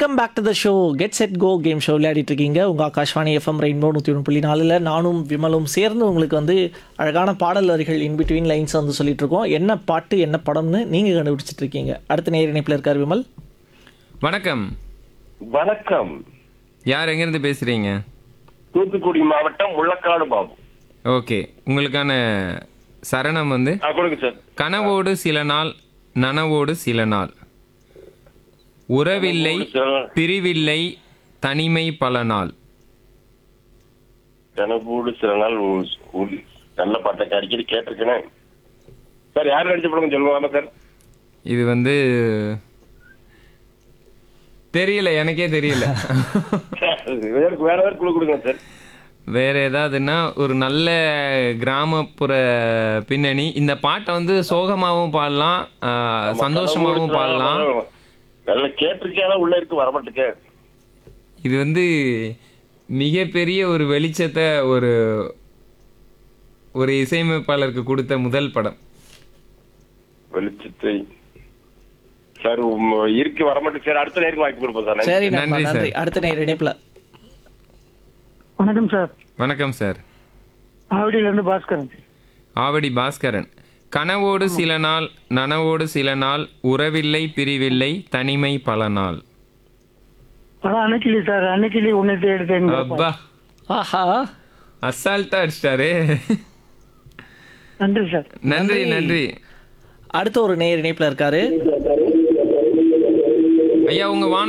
Welcome back to the show get set go game show விளையாடிட்டு இருக்கீங்க உங்கள் Akashvani FM rainbow நூற்றி ஒன்று புள்ளி நாலில் நானும் விமலும் சேர்ந்து உங்களுக்கு வந்து அழகான பாடல் வரிகள் இன் பிட்வீன் லைன்ஸ் வந்து சொல்லிட்டு இருக்கோம் என்ன பாட்டு என்ன படம்னு நீங்கள் கண்டுபிடிச்சிட்டு இருக்கீங்க அடுத்த நேர் இணைப்பில் இருக்கார் விமல் வணக்கம் வணக்கம் யார் எங்கேருந்து பேசுறீங்க தூத்துக்குடி மாவட்டம் முள்ளக்காடு பாபு ஓகே உங்களுக்கான சரணம் வந்து ஆ கொடுங்க சார் கனவோடு சில நாள் நனவோடு சில நாள் உறவில்லை பிரிவில்லை தனிமை பல நாள் கனகூடு சில நாள் உ- உ- நல்ல பாட்டை அடிக்கடி கேட்டிருக்கேன் சார் யார் நடிச்ச படம் சொல்லுவாங்க சார் இது வந்து தெரியல எனக்கே தெரியல வேற வேற வேற குழு கொடுங்க சார் வேற ஏதாவதுன்னா ஒரு நல்ல கிராமப்புற பின்னணி இந்த பாட்டை வந்து சோகமாகவும் பாடலாம் ஆஹ், சந்தோஷமாகவும் பாடலாம் நல்ல கேட்டிருக்கேன் உள்ள இருக்கு வரமாட்டேங்க இது வந்து மிகப்பெரிய ஒரு வெளிச்சத்தை ஒரு ஒரு இசையமைப்பாளருக்கு கொடுத்த முதல் படம் வெளிச்சத்தை சார் உம், இருக்கு வரமாட்டேங்க சார் அடுத்த நேருக்கு வாய்ப்பு கொடுப்போம் சார் நன்றி. சரி நண்பா, நன்றி, சார். நன்றி அடுத்த நேர் இணைப்பில் வணக்கம் சார் வணக்கம் சார் ஆவடியிலேருந்து பாஸ்கரன் ஆவடி பாஸ்கரன் கனவோடு சில நாள் நனவோடு சில நாள் உறவில்லை பிரிவில்லை தனிமை பல நாள் அதான் அன்னைக்கிளி சார் அன்னைக்கிளி உன்னை தேடுதேன் அப்பா ஆஹா அசால்ட்டா அடிச்சிட்டாரு நன்றி சார் நன்றி நன்றி அடுத்த ஒரு நேர் இணைப்பில் இருக்காரு ஐயா உங்க வான